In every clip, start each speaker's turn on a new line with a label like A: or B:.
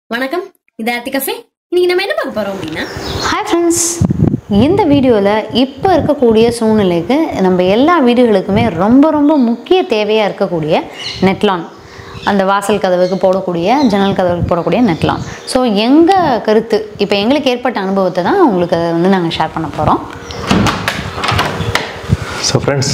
A: வணக்கம் இது ஆர்த்தி கஃபே இன்னைக்கு நம்ம என்ன பார்க்க போறோம் அப்படின்னா
B: ஹாய் ஃப்ரெண்ட்ஸ் இந்த வீடியோவில் இப்போ இருக்கக்கூடிய சூழ்நிலைக்கு நம்ம எல்லா வீடுகளுக்குமே ரொம்ப ரொம்ப முக்கிய தேவையாக இருக்கக்கூடிய நெட்லான் அந்த வாசல் கதவுக்கு போடக்கூடிய ஜன்னல் கதவுக்கு போடக்கூடிய நெட்லான் ஸோ எங்கள் கருத்து இப்போ எங்களுக்கு ஏற்பட்ட அனுபவத்தை தான் உங்களுக்கு அதை வந்து நாங்கள் ஷேர் பண்ண போகிறோம்
C: ஸோ ஃப்ரெண்ட்ஸ்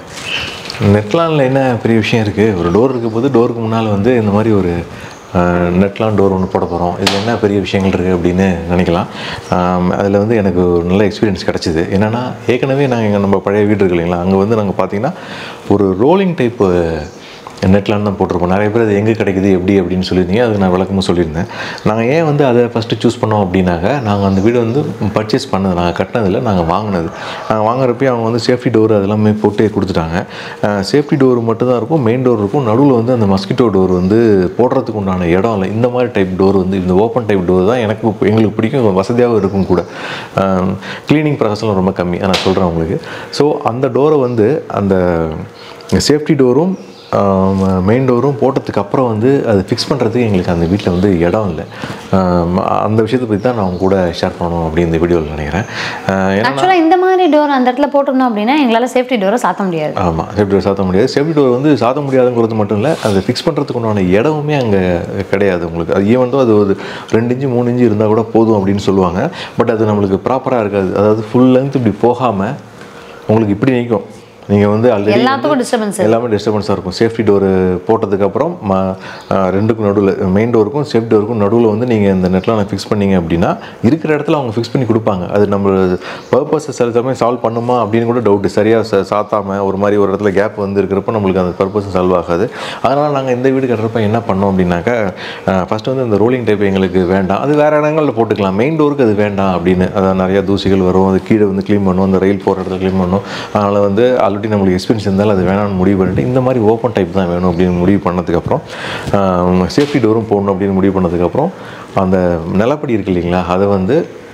C: நெட்லானில் என்ன பெரிய விஷயம் இருக்குது ஒரு டோர் இருக்க போது டோருக்கு முன்னால் வந்து இந்த மாதிரி ஒரு நெட்லான் டோர் ஒன்று போட போகிறோம் இதில் என்ன பெரிய விஷயங்கள் இருக்குது அப்படின்னு நினைக்கலாம் அதில் வந்து எனக்கு ஒரு நல்ல எக்ஸ்பீரியன்ஸ் கிடச்சிது என்னென்னா ஏற்கனவே நாங்கள் எங்கள் நம்ம பழைய வீடு இருக்கு இல்லைங்களா அங்கே வந்து நாங்கள் பார்த்தீங்கன்னா ஒரு ரோலிங் டைப்பு நெட்லான் தான் போட்டிருப்போம் நிறைய பேர் அது எங்கே கிடைக்குது எப்படி அப்படின்னு சொல்லியிருந்தீங்க அது நான் விளக்கமும் சொல்லியிருந்தேன் நாங்கள் ஏன் வந்து அதை ஃபஸ்ட்டு சூஸ் பண்ணோம் அப்படின்னாக்க நாங்கள் அந்த வீடு வந்து பர்ச்சேஸ் பண்ணது நாங்கள் கட்டினதில்ல நாங்கள் வாங்கினது நாங்கள் வாங்குறப்பயே அவங்க வந்து சேஃப்டி டோர் அதெல்லாமே போட்டு கொடுத்துட்டாங்க சேஃப்டி டோர் மட்டும்தான் இருக்கும் மெயின் டோர் இருக்கும் நடுவில் வந்து அந்த மஸ்கிட்டோ டோர் வந்து போடுறதுக்கு உண்டான இடம் இல்லை இந்த மாதிரி டைப் டோர் வந்து இந்த ஓப்பன் டைப் டோர் தான் எனக்கு எங்களுக்கு பிடிக்கும் வசதியாகவும் இருக்கும் கூட க்ளீனிங் ப்ராசஸ்லாம் ரொம்ப கம்மி நான் சொல்கிறேன் உங்களுக்கு ஸோ அந்த டோரை வந்து அந்த சேஃப்டி டோரும் மெயின் டோரும் போட்டதுக்கு அப்புறம் வந்து அது ஃபிக்ஸ் பண்ணுறதுக்கு எங்களுக்கு அந்த வீட்டில் வந்து இடம் இல்லை ஆம், அந்த விஷயத்தை பற்றி தான் நான் உங்க கூட ஷேர் பண்ணணும் அப்படின்னு இந்த வீடியோவில் நினைக்கிறேன் ஆஹ் ஏன்னா
B: ஆக்சுவலாக இந்த மாதிரி டோர் அந்த இடத்துல போட்டிருந்தோம் அப்படின்னா எங்களால் சேஃப்டி டோரை சாத்த முடியாது
C: ஆமாம் சேஃப்டி டோர் சாத்த முடியாது சேஃப்டி டோர் வந்து சாத்த முடியாதுங்கிறது மட்டும் இல்லை அதை ஃபிக்ஸ் பண்ணுறதுக்கு உண்டான இடமுமே அங்கே கிடையாது உங்களுக்கு அது ஈவன் அது ஒரு ரெண்டு இன்ச்சு மூணு இன்ச்சு இருந்தால் கூட போதும் அப்படின்னு சொல்லுவாங்க பட் அது நம்மளுக்கு ப்ராப்பராக இருக்காது அதாவது ஃபுல் லென்த் இப்படி போகாமல் உங்களுக்கு இப்படி நிற்கும் நீங்கள் வந்து ஆல்ரெடி
B: எல்லாத்துக்கும் டிஸ்டர்பன்ஸ்
C: எல்லாமே டிஸ்டர்பன்ஸாக இருக்கும் சேஃப்டி டோரு போட்டதுக்கப்புறம் ம அஹ் ரெண்டுக்கும் நடுவில் மெயின் டோருக்கும் சேஃப்டி டோருக்கும் நடுவில் வந்து நீங்கள் இந்த நெட்லாம் ஃபிக்ஸ் பண்ணீங்க அப்படின்னா இருக்கிற இடத்துல அவங்க ஃபிக்ஸ் பண்ணி கொடுப்பாங்க அது நம்ம பர்பஸை சில சமயம் சால்வ் பண்ணுமா அப்படின்னு கூட டவுட்டு சரியாக ச சாத்தாமல் ஒரு மாதிரி ஒரு இடத்துல கேப் வந்து இருக்கிறப்ப நம்மளுக்கு அந்த பர்பஸ் சால்வ் ஆகாது அதனால் நாங்கள் இந்த வீடு கட்டுறப்ப என்ன பண்ணோம் அப்படின்னாக்கா ஃபஸ்ட்டு வந்து இந்த ரோலிங் டைப் எங்களுக்கு வேண்டாம் அது வேறு இடங்களில் போட்டுக்கலாம் மெயின் டோருக்கு அது வேண்டாம் அப்படின்னு அதான் நிறையா தூசிகள் வரும் அது கீழே வந்து க்ளீன் பண்ணும் அந்த ரயில் போகிற இடத்துல க்ளீன் பண்ணும் அதனால் வந்து ஆல்ரெடி நம்மளுக்கு எக்ஸ்பீரியன்ஸ் இருந்தாலும் அது வேணாம்னு முடிவு பண்ணிட்டு இந்த மாதிரி ஓப்பன் டைப் தான் வேணும் அப்படின்னு முடிவு பண்ணதுக்கப்புறம் சேஃப்டி டோரும் போடணும் அப்படின்னு முடிவு பண்ணதுக்கப்புறம் அந்த நிலப்படி இருக்கு இல்லைங்களா அதை வந்து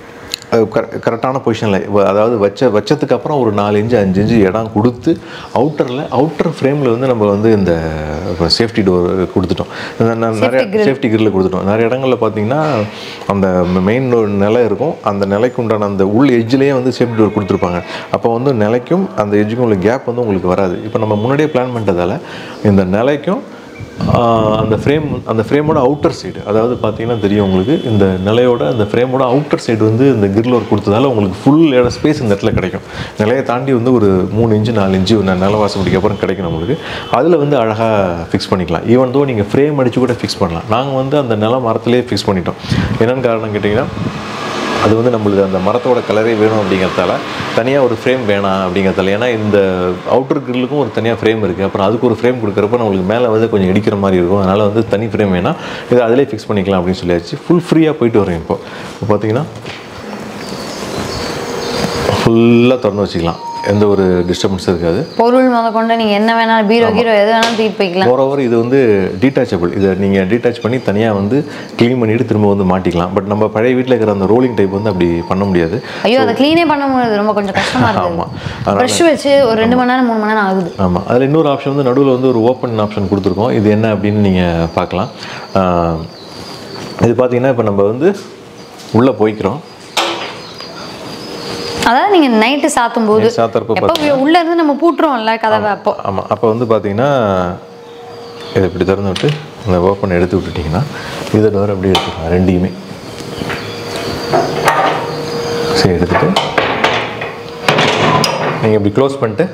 C: கரெக்டான பொசிஷனில் அதாவது வச்ச வச்சதுக்கு அப்புறம் ஒரு நாலு இன்ச்சு அஞ்சு இன்ச்சு இடம் கொடுத்து அவுட்டரில் அவுட்டர் ஃப்ரேமில் வந்து நம்ம வந்து இந்த சேஃப்டி டோர் கொடுத்துட்டோம் இந்த ந- நிறைய சேஃப்டி கிரில் கொடுத்துட்டோம் நிறைய இடங்களில் பார்த்தீங்கன்னா அந்த மெயின் நிலை இருக்கும் அந்த நிலைக்கு உண்டான அந்த உள் எட்ஜ்லேயே வந்து சேஃப்டி டோர் கொடுத்துருப்பாங்க அப்போ வந்து நிலைக்கும் அந்த எட்ஜுக்கும் உள்ள கேப் வந்து உங்களுக்கு வராது இப்போ நம்ம முன்னாடியே பிளான் பண்ணிட்டதால இந்த நிலைக்கும் ஆஹ் அந்த ஃப்ரேம் அந்த ஃப்ரேமோட அவுட்டர் சைடு அதாவது பார்த்தீங்கன்னா தெரியும் உங்களுக்கு இந்த நிலையோட அந்த ஃப்ரேமோட அவுட்டர் சைடு வந்து இந்த கிரில் ஒர்க் கொடுத்ததால உங்களுக்கு ஃபுல் இடம் ஸ்பேஸ் இந்த இடத்துல கிடைக்கும் நிலையை தாண்டி வந்து ஒரு மூணு இன்ச்சு நாலு இன்ச்சு ஒரு நில வாசப்படிக்கு அப்புறம் கிடைக்கும் நம்மளுக்கு அதில் வந்து அழகாக ஃபிக்ஸ் பண்ணிக்கலாம் ஈவன் தோ நீங்கள் ஃப்ரேம் அடித்து கூட ஃபிக்ஸ் பண்ணலாம் நாங்கள் வந்து அந்த நில மரத்துலேயே ஃபிக்ஸ் பண்ணிட்டோம் என்னென்னு காரணம் கேட்டிங்கன்னா அது வந்து நம்மளுக்கு அந்த மரத்தோட கலரே வேணும் அப்படிங்கிறதால தனியாக ஒரு ஃப்ரேம் வேணாம் அப்படிங்கிறதால ஏன்னா இந்த அவுட்டர் கிரில்லுக்கும் ஒரு தனியாக ஃப்ரேம் இருக்குது அப்புறம் அதுக்கு ஒரு ஃப்ரேம் கொடுக்குறப்ப நம்மளுக்கு மேலே வந்து கொஞ்சம் இடிக்கிற மாதிரி இருக்கும் அதனால் வந்து தனி ஃப்ரேம் வேணாம் இதை அதிலே ஃபிக்ஸ் பண்ணிக்கலாம் அப்படின்னு சொல்லியாச்சு ஃபுல் ஃப்ரீயாக போயிட்டு வரேன் இப்போ இப்போ பார்த்தீங்கன்னா ஃபுல்லாக திறந்து வச்சுக்கலாம் எந்த ஒரு டிஸ்டர்பன்ஸும் இருக்காது
B: பொருள் முத கொண்டு நீங்கள் என்ன வேணாலும் பீரோ கீரோ எது வேணாலும் தூக்கிட்டு போய்க்கலாம்
C: மோரோவர் இது வந்து டீட்டாச்சபிள் இதை நீங்கள் டீட்டாச் பண்ணி தனியாக வந்து க்ளீன் பண்ணிவிட்டு திரும்ப வந்து மாட்டிக்கலாம் பட் நம்ம பழைய வீட்டில் இருக்கிற அந்த ரோலிங் டைப் வந்து அப்படி பண்ண முடியாது
B: ஐயோ அதை க்ளீனே பண்ண முடியாது ரொம்ப கொஞ்சம் கஷ்டமா
C: ஆமா.
B: இருக்குது ப்ரஷ் வச்சு ஒரு ரெண்டு மணி நேரம் மூணு மணி நேரம் ஆகுது
C: ஆமாம் அதில் இன்னொரு ஆப்ஷன் வந்து நடுவில் வந்து ஒரு ஓப்பன் ஆப்ஷன் கொடுத்துருக்கோம் இது என்ன அப்படின்னு நீங்கள் பார்க்கலாம் ஆஹ் இது பார்த்தீங்கன்னா இப்போ நம்ம வந்து உள்ளே போய்க்கிறோம்
B: அதாவது நீங்க நைட்டு சாத்தும் போது
C: Night சாத்துறப்ப
B: எப்போ உள்ள இருந்து நம்ம பூட்டுறோம்ல கதவை அப்போ
C: ஆமாம் அப்போ வந்து பார்த்தீங்கன்னா இதை இப்படி திறந்து விட்டு அந்த ஓப்பன் எடுத்து விட்டுட்டிங்கன்னா இதை டோர் அப்படியே எடுத்துக்கலாம் ரெண்டையுமே சரி எடுத்துட்டு நீங்கள் இப்படி க்ளோஸ் பண்ணிட்டு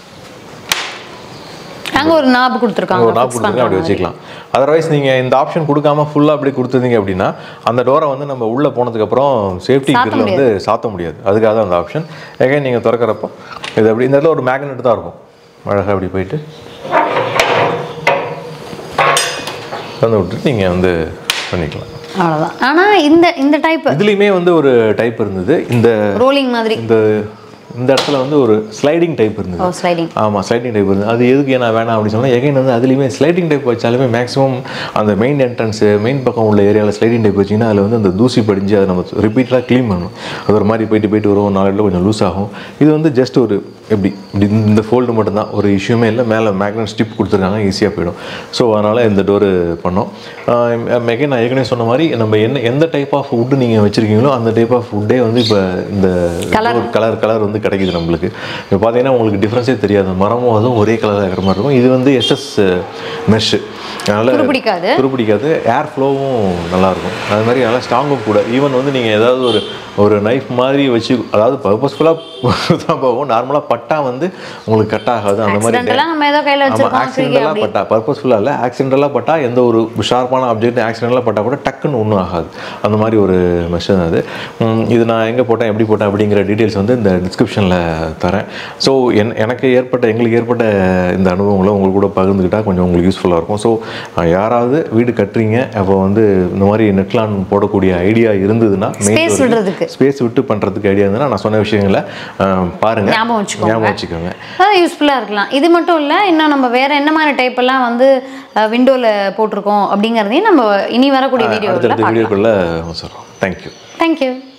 B: அங்க ஒரு நாப் கொடுத்துருக்காங்க
C: ஒரு நாப் கொடுத்துருங்க அப்படி வச்சுக்கலாம் அதர்வைஸ் நீங்கள் இந்த ஆப்ஷன் கொடுக்காம ஃபுல்லாக அப்படி கொடுத்துருந்தீங்க அப்படின்னா அந்த டோரை வந்து நம்ம உள்ளே போனதுக்கப்புறம் சேஃப்டி கிரில் வந்து சாத்த முடியாது அதுக்காக தான் அந்த ஆப்ஷன் எகைன் நீங்கள் திறக்கிறப்போ இது அப்படி இந்த இடத்துல ஒரு மேக்னெட் தான் இருக்கும் அழகாக அப்படி போயிட்டு திறந்து விட்டுட்டு நீங்கள் வந்து பண்ணிக்கலாம்
B: அவ்வளவுதான் ஆனா இந்த இந்த டைப்
C: இதுலேயுமே வந்து ஒரு டைப் இருந்தது இந்த
B: ரோலிங் மாதிரி
C: இந்த இந்த இடத்துல வந்து ஒரு ஸ்லைடிங் டைப் இருந்தது
B: ஓ ஸ்லைடிங்
C: ஆமாம் ஸ்லைடிங் டைப் இருந்தது அது எதுக்கு நான் வேணாம் அப்படின்னு சொன்னால் எகைன் வந்து அதுலேயுமே ஸ்லைடிங் டைப் வச்சாலுமே மேக்ஸிமம் அந்த மெயின் என்ட்ரன்ஸு மெயின் பக்கம் உள்ள ஏரியாவில் ஸ்லைடிங் டைப் வச்சிங்கன்னா அதில் வந்து அந்த தூசி படிஞ்சு அதை நம்ம ரிப்பீட்டடாக க்ளீன் பண்ணணும் அது ஒரு மாதிரி போயிட்டு போயிட்டு வரும் நாலு இடத்துல கொஞ்சம் லூஸ் ஆகும் இது வந்து ஜஸ்ட் ஒரு எப்படி இப்படி இந்த ஃபோல்டு மட்டும்தான் ஒரு இஷ்யூமே இல்லை மேலே மேக்னட் ஸ்டிப் கொடுத்துருக்காங்க ஈஸியாக போயிடும் ஸோ அதனால் இந்த டோரு பண்ணோம் மெகே நான் ஏற்கனவே சொன்ன மாதிரி நம்ம என்ன எந்த டைப் ஆஃப் வுட்டு நீங்கள் வச்சுருக்கீங்களோ அந்த டைப் ஆஃப் வுட்டே வந்து இப்போ இந்த கலர் கலர் வந்து கிடைக்குது நம்மளுக்கு இப்போ பார்த்தீங்கன்னா உங்களுக்கு டிஃப்ரென்ஸே தெரியாது மரமும் அதுவும் ஒரே கலராக இருக்கிற மாதிரி இருக்கும் இது வந்து எஸ்எஸ் மெஷ்ஷு அதனால்
B: துருப்பிடிக்காது.
C: துருப்பிடிக்காது ஏர் ஃப்ளோவும் நல்லாயிருக்கும் அது மாதிரி நல்லா ஸ்ட்ராங்கும் கூட ஈவன் வந்து நீங்கள் ஏதாவது ஒரு ஒரு நைஃப் மாதிரி வச்சு அதாவது பர்பஸ்ஃபுல்லாக தான் போகும் நார்மலாக பட்டா வந்து உங்களுக்கு கட் ஆகாது அந்த மாதிரி
B: ஆக்சிடென்டெல்லாம் நம்ம ஏதோ கையில்
C: ஆமாம்
B: வச்சிருக்கோம் தூக்கி
C: ஆக்சிடென்டலாக
B: அப்படி
C: பட்டா பர்பஸ்ஃபுல்லாக இல்லை ஆக்சிடென்டலாக பட்டா எந்த ஒரு ஷார்ப்பான ஆப்ஜெக்ட் ஆக்சிடென்டலாக பட்டா கூட டக்குன்னு ஒன்றும் ஆகாது அந்த மாதிரி ஒரு மெஷின் அது உம், இது நான் எங்கே போட்டேன் எப்படி போட்டேன் அப்படிங்கிற டீட்டெயில்ஸ் வந்து இந்த டிஸ்கிரிப்ஷனில் தரேன் ஸோ என் எனக்கு ஏற்பட்ட எங்களுக்கு ஏற்பட்ட இந்த அனுபவங்களை உங்களுக்கு கூட பகிர்ந்துக்கிட்டால் கொஞ்சம் உங்களுக்கு யூஸ்ஃபுல்லாக இருக்கும் ஸோ யாராவது வீடு கட்டுறீங்க அப்போ வந்து இந்த மாதிரி நெட்லான் போடக்கூடிய ஐடியா இருந்ததுன்னா
B: Space விடுறதுக்கு.
C: ஸ்பேஸ் விட்டு பண்ணுறதுக்கு ஐடியா இருந்ததுன்னா நான் சொன்ன விஷயங்களை அஹ், பாருங்க
B: ஞாபகம் வச்சுக்கோங்க.
C: ஞாபகம் வச்சுக்கோங்க
B: அது யூஸ்ஃபுல்லாக இருக்கலாம் இது மட்டும் இல்லை இன்னும் நம்ம வேற என்ன மாதிரி டைப் எல்லாம் வந்து விண்டோவில் போட்டிருக்கோம் அப்படிங்கிறதையும் நம்ம இனி வரக்கூடிய வீடியோவில்
C: அடுத்தடுத்த
B: பார்க்கலாம்
C: வீடியோக்குள்ளே சொல்கிறோம் தேங்க்யூ
B: தேங்க்யூ